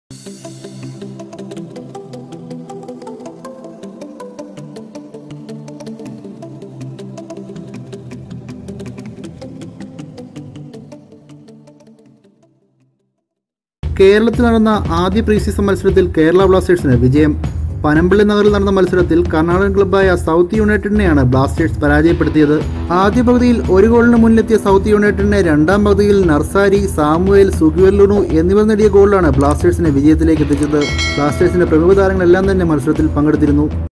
കേരളത്തിൽ നടന്ന ആദ്യ പ്രീ സീസൺ മത്സരത്തിൽ കേരള ബ്ലാസ്റ്റേഴ്സിന് വിജയം പനമ്പള്ളി നഗറിൽ നടന്ന മത്സരത്തിൽ കർണാടകൻ ക്ലബ്ബായ സൗത്ത് യുണൈറ്റഡിനെയാണ് ബ്ലാസ്റ്റേഴ്സ് പരാജയപ്പെടുത്തിയത് ആദ്യ പകുതിയിൽ ഒരു ഗോളിന് മുന്നിലെത്തിയ സൗത്ത് യുണൈറ്റഡിനെ രണ്ടാം പകുതിയിൽ നർസാരി സാമുവേൽ സുഗുവെല്ലുണു എന്നിവർ നേടിയ ഗോളിലാണ് ബ്ലാസ്റ്റേഴ്സിനെ വിജയത്തിലേക്ക് എത്തിച്ചത് ബ്ലാസ്റ്റേഴ്സിന്റെ പ്രമുഖ താരങ്ങളെല്ലാം തന്നെ മത്സരത്തിൽ പങ്കെടുത്തിരുന്നു